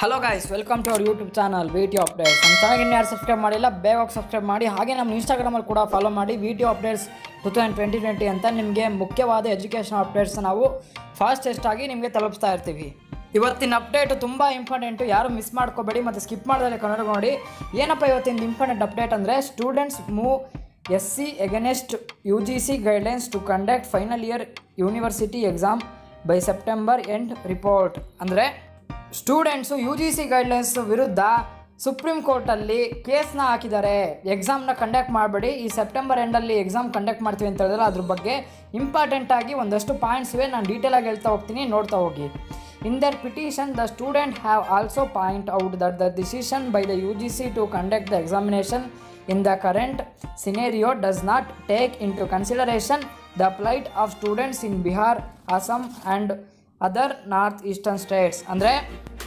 Hello guys welcome to our YouTube channel video updates ನಮ್ಮ channel ಇನ್ನು ಯಾರು subscribe ಮಾಡಿಲ್ಲ ಬೇಗ ಸಬ್ಸ್ಕ್ರೈಬ್ ಮಾಡಿ ಹಾಗೆ ನಮ್ಮ ಇನ್ಸ್ಟಾಗ್ರಾಮಲ್ಲಿ ಕೂಡ ಫಾಲೋ ಮಾಡಿ video updates two thousand twenty twenty ಅಂತ ನಿಮಗೆ ಮುಖ್ಯವಾದ ಎಜುಕೇಷನ್ ಅಪ್ಡೇಟ್ಸ್ ನಾವು ಫಾಸ್ಟೆಸ್ಟ್ ಆಗಿ ನಿಮಗೆ ತಲುಪಿಸ್ತಾ ಇರ್ತೀವಿ ಇವತ್ತಿನ ಅಪ್ಡೇಟ್ ತುಂಬ ಇಂಪಾರ್ಟೆಂಟು ಯಾರು ಮಿಸ್ ಮಾಡ್ಕೋಬೇಡಿ ಮತ್ತು ಸ್ಕಿಪ್ ಮಾಡ್ದಲ್ಲಿ ಕನ್ನಡ ನೋಡಿ ಏನಪ್ಪ ಇವತ್ತಿನ ಇಂಪಾರ್ಟೆಂಟ್ ಅಪ್ಡೇಟ್ ಅಂದರೆ students move S C against U G C guidelines to conduct final year university exam by September end report ಅಂದರೆ students U G C guidelines ವಿರುದ್ಧ ಸುಪ್ರೀಂ ಕೋರ್ಟಲ್ಲಿ ಕೇಸ್ನ ಹಾಕಿದ್ದಾರೆ ಎಕ್ಸಾಮ್ನ ಕಂಡಕ್ಟ್ ಮಾಡಬೇಡಿ ಈ ಸೆಪ್ಟೆಂಬರ್ ಎಂಡಲ್ಲಿ ಎಕ್ಸಾಮ್ ಕಂಡಕ್ಟ್ ಮಾಡ್ತೀವಿ ಅಂತ ಹೇಳಿದ್ರೆ ಅದ್ರ ಬಗ್ಗೆ ಇಂಪಾರ್ಟೆಂಟ್ ಆಗಿ ಒಂದಷ್ಟು ಪಾಯಿಂಟ್ಸ್ ಇವೆ ನಾನು ಡೀಟೇಲಾಗಿ ಹೇಳ್ತಾ ಹೋಗ್ತೀನಿ ನೋಡ್ತಾ ಹೋಗಿ in their petition the student have also point out that the decision by the U G C to conduct the examination in the current scenario does not take into consideration the plight of students in Bihar, Assam and other north eastern states ಅಂದರೆ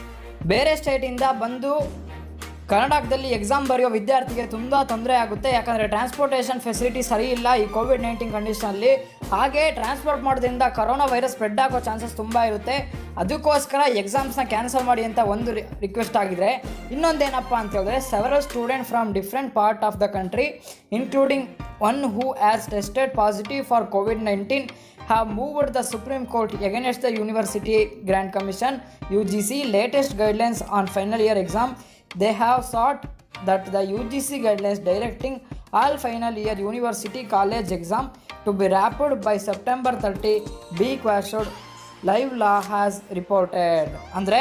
ಬೇರೆ ಸ್ಟೇಟಿಂದ ಬಂದು ಕರ್ನಾಟಕದಲ್ಲಿ exam ಬರೆಯೋ ವಿದ್ಯಾರ್ಥಿಗೆ ತುಂಬ ತೊಂದರೆ ಆಗುತ್ತೆ ಯಾಕಂದರೆ ಟ್ರಾನ್ಸ್ಪೋರ್ಟೇಷನ್ ಫೆಸಿಲಿಟಿ ಸರಿ ಇಲ್ಲ ಈ ಕೋವಿಡ್ ನೈನ್ಟೀನ್ ಕಂಡೀಷನಲ್ಲಿ ಹಾಗೆ ಟ್ರಾನ್ಸ್ಪೋರ್ಟ್ ಮಾಡೋದ್ರಿಂದ ಕರೋನಾ ವೈರಸ್ ಸ್ಪ್ರೆಡ್ ಆಗೋ ಚಾನ್ಸಸ್ ತುಂಬ ಇರುತ್ತೆ ಅದಕ್ಕೋಸ್ಕರ ಎಕ್ಸಾಮ್ಸ್ನ ಕ್ಯಾನ್ಸಲ್ ಮಾಡಿ ಅಂತ ಒಂದು ರಿಕ್ವೆಸ್ಟ್ ಆಗಿದೆ ಇನ್ನೊಂದೇನಪ್ಪ ಅಂತ ಹೇಳಿದ್ರೆ several student from different part of the country including one who has tested positive for COVID nineteen have moved the Supreme Court against the University Grant Commission UGC latest guidelines on final year exam. They have sought that the UGC guidelines directing all final year university college exam to be wrapped by September 30 be quashed. Live Law has reported. ಅಂದರೆ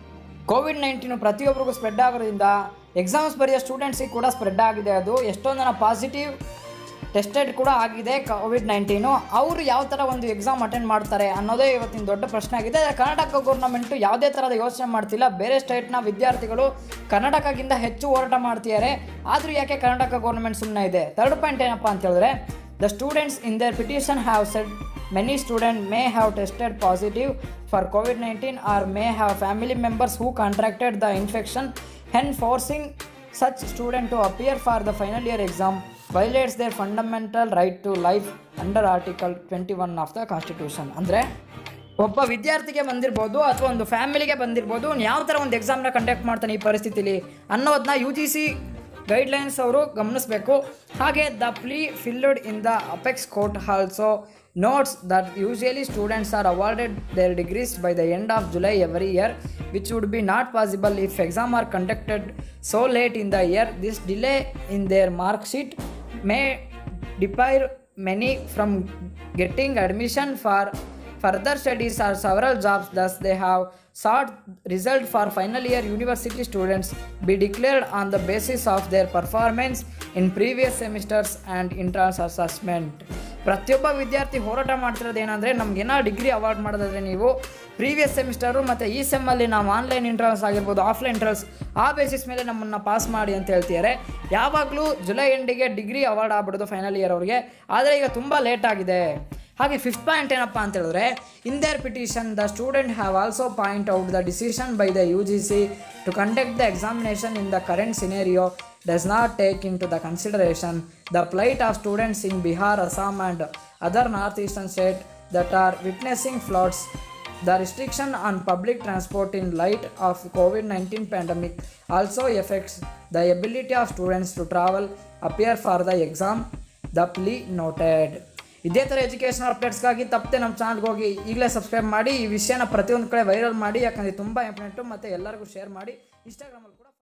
COVID nineteen ಪ್ರತಿಯೊಬ್ಬರಿಗೂ spread ಆಗೋದ್ರಿಂದ exams ಬರೆಯೋ ಸ್ಟೂಡೆಂಟ್ಸಿಗೆ ಕೂಡ spread ಆಗಿದೆ ಅದು ಎಷ್ಟೊಂದು ಜನ ಪಾಸಿಟಿವ್ ಟೆಸ್ಟೆಡ್ ಕೂಡ ಆಗಿದೆ ಕೋವಿಡ್ ನೈನ್ಟೀನು ಅವರು ಯಾವ ಥರ ಒಂದು ಎಕ್ಸಾಮ್ ಅಟೆಂಡ್ ಮಾಡ್ತಾರೆ ಅನ್ನೋದೇ ಇವತ್ತಿನ ದೊಡ್ಡ ಪ್ರಶ್ನೆ ಆಗಿದೆ ಕರ್ನಾಟಕ ಗೌರ್ನಮೆಂಟು ಯಾವುದೇ ಥರದ ಯೋಚನೆ ಮಾಡ್ತಿಲ್ಲ ಬೇರೆ ಸ್ಟೇಟ್ನ ವಿದ್ಯಾರ್ಥಿಗಳು ಕರ್ನಾಟಕಕ್ಕಿಂತ ಹೆಚ್ಚು ಹೋರಾಟ ಮಾಡ್ತಿದ್ದಾರೆ ಆದರೂ ಯಾಕೆ ಕರ್ನಾಟಕ ಗೌರ್ಮೆಂಟ್ ಸುಮ್ಮನೆ ಇದೆ ಥರ್ಡ್ ಪಾಯಿಂಟ್ ಏನಪ್ಪ ಅಂತ ಹೇಳಿದ್ರೆ the students in their petition have said many student may have tested positive for COVID nineteen or may have family members who contracted the infection hence forcing such student to appear for the final year exam violates their fundamental right to life under article 21 of the constitution ಅಂದರೆ ಒಬ್ಬ ವಿದ್ಯಾರ್ಥಿಗೆ ಬಂದಿರ್ಬೋದು ಅಥವಾ ಒಂದು ಫ್ಯಾಮಿಲಿಗೆ ಬಂದಿರ್ಬೋದು ಅವ್ನು ಯಾವ ಥರ ಒಂದು ಎಕ್ಸಾಮ್ನ ಕಂಡಕ್ಟ್ ಮಾಡ್ತಾನೆ ಈ ಪರಿಸ್ಥಿತಿಲಿ ಅನ್ನೋದನ್ನ ಯು ಜಿ ಸಿ ಗೈಡ್ಲೈನ್ಸ್ ಅವರು ಗಮನಿಸಬೇಕು ಹಾಗೆ the plea filed in the apex court also notes that usually students are awarded their degrees by the end of July every year, which would be not possible if exam are conducted so late in the year. This delay in their mark sheet may deprive many from getting admission for further studies or several jobs. Thus, they have sought result for final year university students be declared on the basis of their performance in previous semesters and entrance assessment. ಪ್ರತಿಯೊಬ್ಬ ವಿದ್ಯಾರ್ಥಿ ಹೋರಾಟ ಮಾಡ್ತಿರೋದು ಏನಂದರೆ ನಮ್ಗೇನೋ degree award ಮಾಡೋದಾದ್ರೆ ನೀವು previous semester ಮತ್ತು ಈ ಸೆಮ್ಮಲ್ಲಿ ನಾವು ಆನ್ಲೈನ್ ಇಂಟ್ರನ್ಸ್ ಆಗಿರ್ಬೋದು ಆಫ್ಲೈನ್ ಇಂಟ್ರನ್ಸ್ ಆ ಬೇಸಿಸ್ ಮೇಲೆ ನಮ್ಮನ್ನು ಪಾಸ್ ಮಾಡಿ ಅಂತ ಹೇಳ್ತಿದ್ದಾರೆ ಯಾವಾಗಲೂ ಜುಲೈ ಎಂಡಿಗೆ ಡಿಗ್ರಿ ಅವಾರ್ಡ್ ಆಗ್ಬಿಡೋದು ಫೈನಲ್ ಇಯರ್ ಅವ್ರಿಗೆ ಆದರೆ ಈಗ ತುಂಬ ಲೇಟ್ ಆಗಿದೆ ಹಾಗೆ ಫಿಫ್ತ್ ಪಾಯಿಂಟ್ ಏನಪ್ಪ ಅಂತ ಹೇಳಿದ್ರೆ in their petition the student have also point out the decision by the U G C to conduct the examination in the current scenario does not take into the consideration the plight of students in Bihar, Assam and other northeastern states that are witnessing floods. The restriction on public transport in light of COVID-19 pandemic also affects the ability of students to travel, appear for the exam, the plea noted. ಇದೇ ಥರ educational ಅಪ್ಡೇಟ್ಸ್ಗಾಗಿ ತಪ್ಪದೆ ನಮ್ಮ ಚಾನಲ್ಗೆ ಹೋಗಿ ಈಗಲೇ subscribe ಮಾಡಿ ಈ ವಿಷಯನ ಪ್ರತಿಯೊಂದು ಕಡೆ ವೈರಲ್ ಮಾಡಿ ಯಾಕಂದರೆ ತುಂಬ ಇಂಪಾರ್ಟೆಂಟು ಮತ್ತು ಎಲ್ಲರಿಗೂ ಶೇರ್ ಮಾಡಿ ಇನ್ಸ್ಟಾಗ್ರಾಮಲ್ಲಿ ಕೂಡ